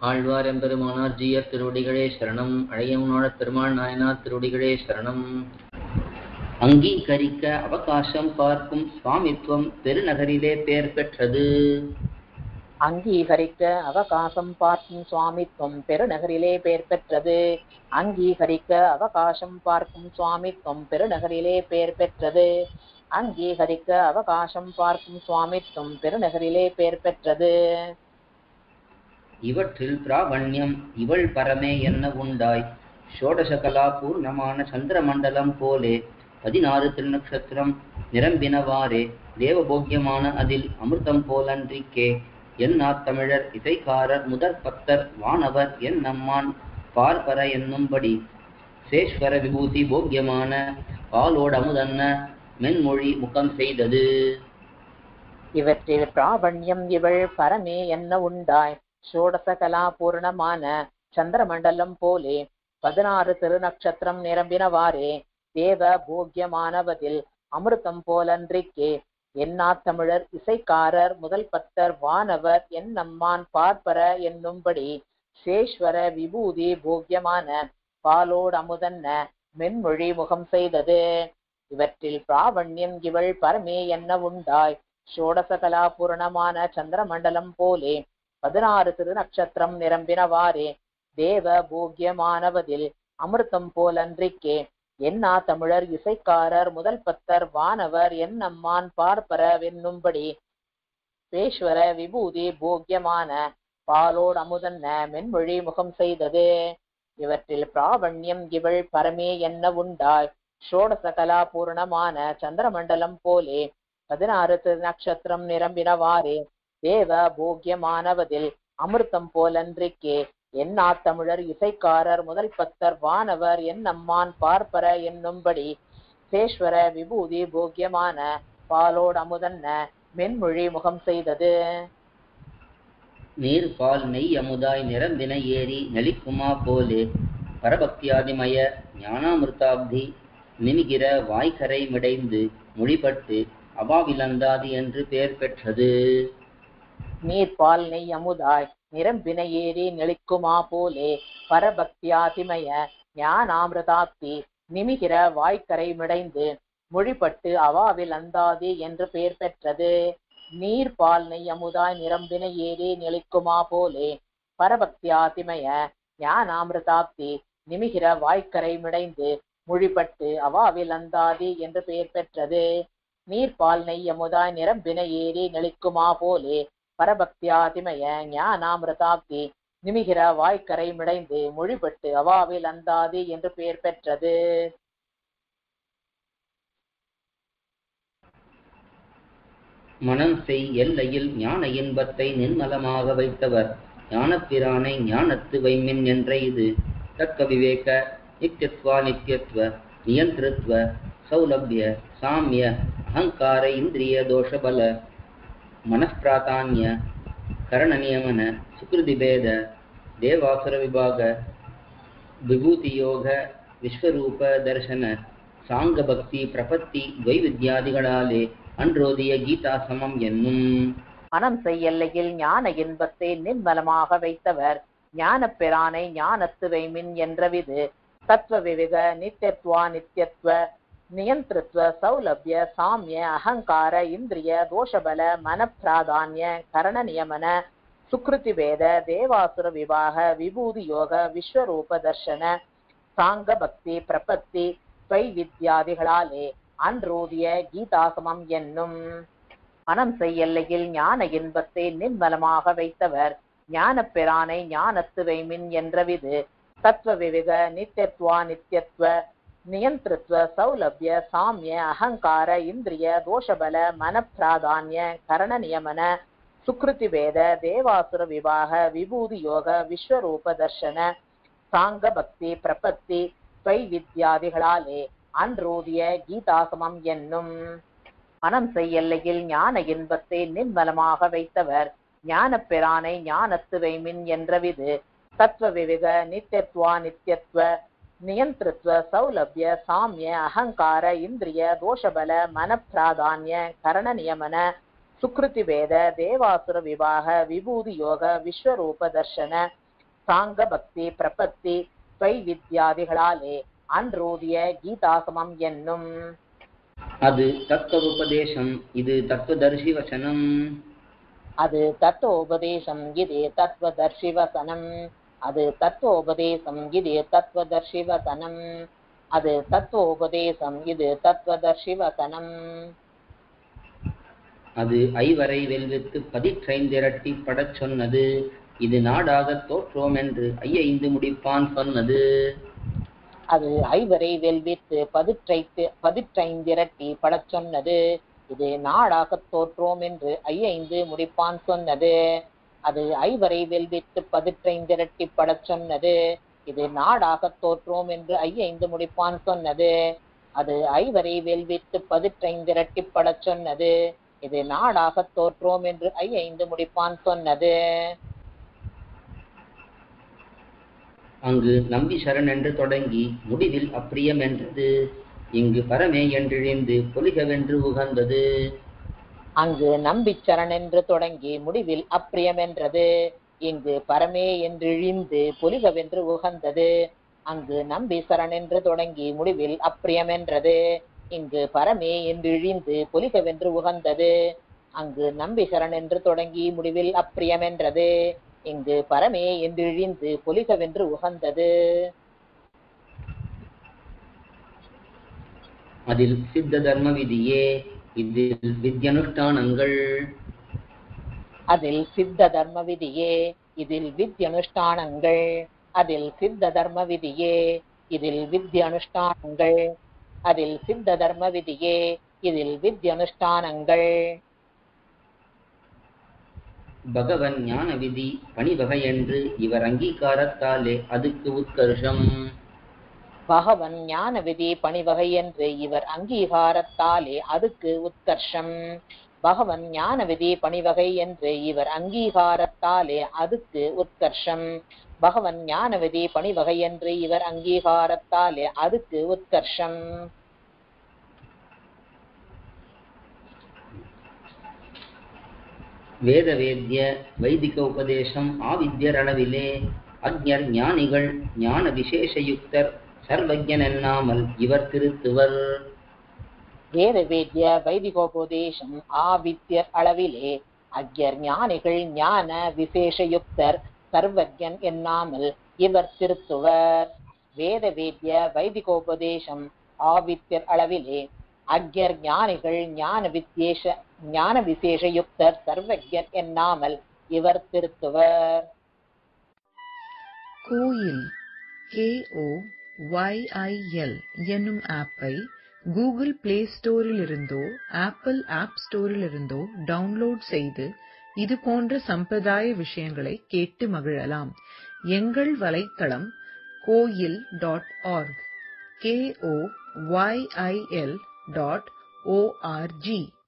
ஆழ்வார் எம்பெருமானார் ஜீயர் திருவடிகளே சரணம் அழையமுனோட பெருமாள் நாயனார் திருவடிகளே சரணம் அங்கீகரிக்க அவகாசம் பார்க்கும் சுவாமித்துவம் பெருநகரிலே பெயர் பெற்றது அங்கீகரிக்க அவகாசம் பார்க்கும் சுவாமித்துவம் பெருநகரிலே பெயர் பெற்றது அங்கீகரிக்க அவகாசம் பார்க்கும் சுவாமித்துவம் பெருநகரிலே பெயர் பெற்றது அங்கீகரிக்க அவகாசம் பார்க்கும் சுவாமித்துவம் பெருநகரிலே பெயர் பெற்றது இவற்றில் பிராவண்யம் இவள் பரமே என்ன உண்டாய் ஷோடசகலா பூர்ணமான சந்திரமண்டலம் போலே பதினாறு திருநக்ஷத்திரம் நிரம்பினவாறே தேவபோக்கியமான அதில் அமிர்தம் போலன்றிக்கே என் நாத்தமிழர் இசைக்காரர் முதற் பத்தர் வானவர் என் நம்மான் பார்ப்பர என்னும்படி சேஸ்வர விபூதி போக்கியமான பாலோடு அமுதன்ன மென்மொழி முகம் செய்தது இவற்றில் பிராவண்யம் இவள் பரமே என்ன உண்டாய் ஷோடசகலா பூர்ணமான சந்திரமண்டலம் போலே பதினாறு திருநக்ஷத்திரம் நிரம்பினவாறே தேவ போக்கியமானவதில் அமிர்தம் போலன்றிக்கே என்னா தமிழர் இசைக்காரர் முதல் பத்தர் வானவர் என் நம்மான் பார்ப்பர என்னும்படி சேஸ்வர விபூதி போக்கியமான பாலோடு அமுதன்ன மென்மொழி முகம் செய்தது இவற்றில் பிராவண்யம் இவள் பரமே என்ன உண்டாய் ஷோடசகலா பூரணமான சந்திரமண்டலம் போலே பதினாறு திருநக்ஷத்திரம் நிரம்பினவாறே தேவ போக்கியமானவதில் அமிர்தம் போலன்றிக்கே என்னா தமிழர் இசைக்காரர் முதல் பத்தர் வானவர் என் அம்மான் பார்ப்பரவென்னும்படி பேஸ்வர விபூதி போக்கியமான பாலோடு அமுதன்ன மென்மொழி முகம் செய்தது இவற்றில் பிராவண்யம் இவள் பரமே என்ன உண்டாய் ஷோடசகலா பூர்ணமான சந்திரமண்டலம் போலே பதினாறு திருநக்ஷத்திரம் நிரம்பினவாறே தேவ போக்கியமானவதில் அமிர்தம் போலன்றிக்கே என்னா தமிழர் இசைக்காரர் முதல் பத்தர் வானவர் என் அம்மான் பார்ப்பர என்னும்படி சேஸ்வர விபூதி போக்கியமான பாலோடு அமுதன்ன மென்மொழி முகம் செய்தது நீர் பால் நெய் அமுதாய் நிரம்பின ஏரி நலிக்குமா போலே பரபக்தியாதிமய ஞானாமிர்தாப்தி நிமிகிற வாய்க்கரை மிடைந்து மொழிபட்டு அபாவிலந்தாதி என்று பெயர் பெற்றது நீர் பால் நெய் அமுதாய் நிரம்பின ஏரி நெளிக்குமா போலே பரபக்தியாதிமய ஞானாமிரதாப்தி நிமிகிற வாய்க்கரை மிடைந்து மொழிபட்டு அவாவில் அந்தாதி என்று பெயர் பெற்றது நீர் பால் நெய் அமுதாய் நிரம்பின ஏரி நெளிக்குமா போலே பரபக்தியாதிமய ஞானாமிரதாப்தி நிமிகிற வாய்க்கரை மிடைந்து மொழிபட்டு அவாவில் அந்தாதி என்று பெயர் பெற்றது நீர் பால் நெய் அமுதாய் நிரம்பின ஏரி நெளிக்குமா போலே பரபக்தியாதிமய ஞானாமிரதாப்தி நிமிகிற வாய்க்கரை மிடைந்து மொழிபட்டு அவாவில் அந்தாதி என்று பெயர் பெற்றது மனம் செய் எல்லையில் ஞான இன்பத்தை நிர்மலமாக வைத்தவர் ஞானப்பிரானை ஞானத்து வைமின் என்ற இது தக்க விவேக நித்தியத்வா நித்தியத்வ நியந்திரத்வ சௌலபிய சாமிய அகங்கார இந்திரிய தோஷபல ಮನಃಪ್ರಾಧಾನ್ಯ ಕರಣ ನಿಯಮನ ಸುಕೃತಿ ಭೇದ ದೇವಾಸುರ ವಿಭಾಗ ವಿಭೂತಿ ಯೋಗ ವಿಶ್ವರೂಪ ದರ್ಶನ ಸಾಂಗ ಭಕ್ತಿ ಪ್ರಪತ್ತಿ ದ್ವೈವಿದ್ಯಾದಿಗಳಾலே அன்றோதிய கீதா சமம் என்னும் மனம் செய் எல்லையில் ஞான இன்பத்தை நிர்மலமாக வைத்தவர் ஞான பிரானை ஞானத்து வைமின் என்றவிது தத்துவ விவேக நித்தியத்வா நித்தியத்வ நியந்திரத்வ சௌலபிய சாமிய அகங்கார இந்திரிய தோஷபல மனப்பிராதான்ய கரண நியமன சுக்ருதி வேத தேவாசுர விவாக விபூதி யோக விஸ்வரூப தர்ஷன சாங்க பக்தி பிரபத்தி துவை வித்யாதிகளாலே அன்றோதிய கீதாசமம் என்னும் மனம் செய்யல்லையில் ஞான இன்பத்தை நிர்மலமாக வைத்தவர் ஞான பிரானை ஞானத்து வைமின் என்றவிது தத்துவ விவேக நித்தியத்வா நித்தியத்வ நியந்திரத்வ சௌலபிய சாமிய அகங்கார இந்திரிய தோஷபல மனப்பிராதான்ய கரண நியமன சுக்ருதி வேத தேவாசுர விவாக விபூதி யோக விஸ்வரூப தர்ஷன சாங்க பக்தி பிரபத்தி துவை வித்யாதிகளாலே அன்றோதிய கீதாசமம் என்னும் மனம் செய்யல்லையில் ஞான இன்பத்தை நிர்மலமாக வைத்தவர் ஞான பிரானை ஞானத்து வைமின் என்றவிது தத்துவ விவேக நித்தியத்வா நித்தியத்வ நியந்திரத்வ சௌலபிய சாமிய அகங்கார இந்திரிய தோஷபல மனப்பிராதான்ய கரண நியமன சுக்ருதி வேத தேவாசுர விவாக விபூதி யோக விஸ்வரூப தர்ஷன சாங்க பக்தி பிரபத்தி வித்யாதிகளாலே அன்றோதிய கீதாசமம் என்னும் அது தத்துவோபதேசம் இது தத்துவதர்சி வசனம் அது தத்துவோபதேசம் இது தத்துவதர்ஷி வசனம் அது தத்துவோபதேசம் இது தத்துவதர்ஷி வசனம் அது தத்துவோபதேசம் இது தத்துவதர்ஷி வசனம் அது ஐவரை வெல்வித்து பதிற்றைந்திரட்டி படச் சொன்னது இது நாடாகத் தோற்றோம் என்று ஐயைந்து முடிப்பான் சொன்னது அது ஐவரை வெல்வித்து பதிற்றைத்து பதிற்றைந்திரட்டி படச் சொன்னது இது நாடாகத் தோற்றோம் என்று ஐயைந்து முடிப்பான் சொன்னது அது ஐவரை வெல்வித்து பதிற்றைந்திரட்டி படச் சொன்னது இது நாடாகத் தோற்றோம் என்று ஐயைந்து முடிப்பான் சொன்னது அது ஐவரை வெல்வித்து பதிற்றைந்திரட்டி படச் சொன்னது இது நாடாகத் தோற்றோம் என்று ஐயைந்து முடிப்பான் சொன்னது அங்கு நம்பி சரண் என்று தொடங்கி முடிவில் அப்பிரியம் என்றது இங்கு பரமே என்றிழிந்து பொலிகவென்று உகந்தது அங்கு நம்பிச் சரண் என்று தொடங்கி முடிவில் அப்பிரியம் என்றது இங்கு பரமே என்றிழிந்து பொலிகவென்று உகந்தது அங்கு நம்பி சரண் என்று தொடங்கி முடிவில் அப்பிரியம் என்றது இங்கு பரமே என்றிழிந்து பொலிகவென்று உகந்தது அங்கு நம்பி சரண் என்று தொடங்கி முடிவில் அப்பிரியம் என்றது இங்கு பரமே என்றிழிந்து பொலிகவென்று உகந்தது அதில் சித்த தர்ம விதியே இதில் வித்யனுஷ்டானங்கள் அதில் சித்த தர்ம விதியே இதில் வித்யனுஷ்டானங்கள் அதில் சித்த தர்ம விதியே இதில் வித்யனுஷ்டானங்கள் அதில் சித்த தர்ம விதியே இதில் வித்யனுஷ்டானங்கள் பகவன் ஞான விதி பணிவகை என்று இவர் அங்கீகாரத்தாலே அதுக்கு உத்கர்ஷம் பகவன் ஞான விதி பணிவகை என்று இவர் அங்கீகாரத்தாலே அதுக்கு உத்கர்ஷம் பகவன் ஞான விதி பணிவகை என்று இவர் அங்கீகாரத்தாலே அதுக்கு உத்கர்ஷம் பகவன் ஞான விதி பணிவகை என்று இவர் அங்கீகாரத்தாலே அதுக்கு உத்கர்ஷம் வேத வேத்ய வைதிக உபதேசம் ஆவித்யரளவிலே அக்ஞர் ஞானிகள் ஞான விசேஷயுக்தர் சர்வஜன் என்னாமல் இவர் திருத்துவர் வேத வேத்ய வைதிகோபதேசம் ஆவித்யர் அளவிலே அக்யர் ஞானிகள் ஞான விசேஷயுக்தர் சர்வஜன் என்னாமல் இவர் திருத்துவர் வேத வேத்ய வைதிகோபதேசம் ஆவித்யர் அளவிலே அக்யர் ஞானிகள் ஞான வித்யேஷ ஞான விசேஷயுக்தர் சர்வஜர் என்னாமல் இவர் திருத்துவர் கோயில் கேஓ ஒய்ஐஎல் என்னும் ஆப்பை கூகுள் பிளே ஸ்டோரிலிருந்தோ ஆப்பிள் ஆப் ஸ்டோரிலிருந்தோ டவுன்லோட் செய்து இது போன்ற சம்பிரதாய விஷயங்களை கேட்டு மகிழலாம் எங்கள் வலைத்தளம் கோயில் dot org KO YIL dot O R G